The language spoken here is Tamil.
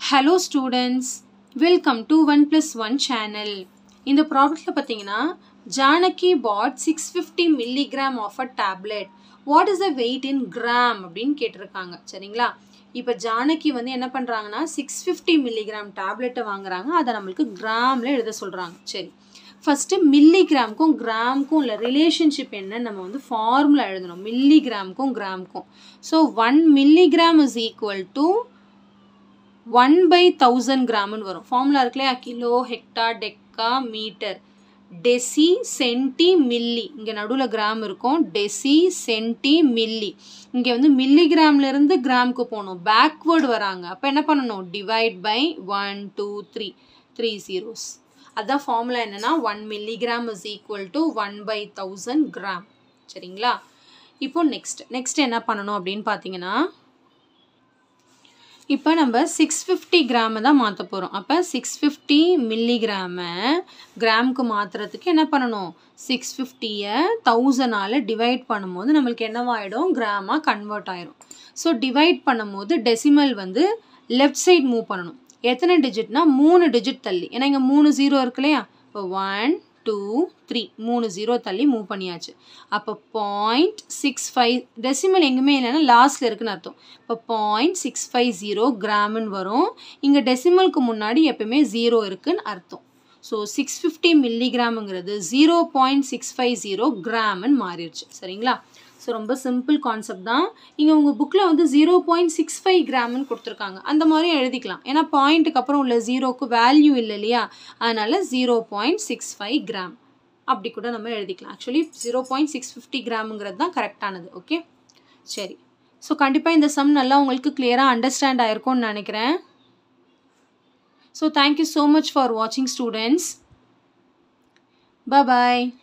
hello students welcome to one plus one channel இந்த ப்ராடக்ட்டில் பார்த்தீங்கன்னா Janaki bought six fifty milligram of a tablet what is the weight in gram அப்படின்னு கேட்டிருக்காங்க சரிங்களா இப்போ ஜானகி வந்து என்ன பண்ணுறாங்கன்னா சிக்ஸ் ஃபிஃப்டி மில்லிகிராம் டேப்லெட்டை வாங்குறாங்க அதை நம்மளுக்கு கிராமில் எழுத சொல்கிறாங்க சரி ஃபஸ்ட்டு மில்லிகிராமுக்கும் கிராமுக்கும் உள்ள ரிலேஷன்ஷிப் என்னன்னு நம்ம வந்து ஃபார்முலா எழுதணும் மில்லிகிராமுக்கும் கிராமுக்கும் so one milligram is equal to one by thousand கிராம்னு வரும் ஃபார்முலா இருக்கு இல்லையா kilo hecto deca metre deci centi milli இங்கே நடுவில் கிராம் இருக்கும் டெசி சென்டி மில்லி இங்கே வந்து மில்லிகிராம்லேருந்து கிராமுக்கு போகணும் பேக்வேர்டு வராங்க அப்போ என்ன பண்ணணும் divide by one two three three zeros அதான் ஃபார்முலா என்னென்னா one milligram is equal to one by thousand gram சரிங்களா இப்போ நெக்ஸ்ட் நெக்ஸ்ட் என்ன பண்ணணும் அப்படின்னு பார்த்தீங்கன்னா இப்போ நம்ம சிக்ஸ் ஃபிஃப்டி கிராமை தான் மாற்ற போகிறோம் அப்போ சிக்ஸ் ஃபிஃப்டி மில்லிகிராமை கிராமுக்கு மாற்றுறதுக்கு என்ன பண்ணணும் சிக்ஸ் ஃபிஃப்டியை தௌசண்டால் டிவைட் பண்ணும்போது நம்மளுக்கு என்னவாயிடும் கிராமாக கன்வெர்ட் ஆயிரும் ஸோ டிவைட் பண்ணும்போது டெசிமல் வந்து லெஃப்ட் சைட் மூவ் பண்ணணும் எத்தனை டிஜிட்னா மூணு டிஜிட் தள்ளி ஏன்னா இங்கே மூணு ஜீரோ இருக்கு இல்லையா இப்போ ஒன் டூ த்ரீ மூணு ஜீரோ தள்ளி மூவ் பண்ணியாச்சு அப்போ பாயிண்ட் சிக்ஸ் ஃபைவ் டெசிமல் எங்குமே இல்லைன்னா லாஸ்ட்டில் இருக்குன்னு அர்த்தம் இப்போ பாயிண்ட் சிக்ஸ் ஃபைவ் ஜீரோ கிராம்னு வரும் இங்கே டெசிமலுக்கு முன்னாடி எப்பயுமே ஜீரோ இருக்குன்னு அர்த்தம் ஸோ சிக்ஸ் ஃபிஃப்டி மில்லிகிராமுங்கிறது zero point six five zero கிராம்னு மாறிடுச்சு சரிங்களா ஸோ ரொம்ப சிம்பிள் கான்செப்ட் தான் இங்கே உங்கள் புக்கில் வந்து ஜீரோ பாயிண்ட் சிக்ஸ் ஃபைவ் கிராம்னு கொடுத்துருக்காங்க அந்த மாதிரியும் எழுதிக்கலாம் ஏன்னா பாயிண்ட்டுக்கு அப்புறம் உள்ள ஜீரோக்கு வேல்யூ இல்லை இல்லையா அதனால் zero point six five gram அப்படி கூட நம்ம எழுதிக்கலாம் actually zero point six fifty கிராமுங்கிறது தான் கரெக்டானது ஓகே சரி ஸோ கண்டிப்பாக இந்த சம் நல்லா உங்களுக்கு கிளியராக அண்டர்ஸ்டாண்ட் ஆயிருக்கும்னு நினைக்கிறேன் so thank you so much for வாட்சிங் ஸ்டூடெண்ட்ஸ் பாய்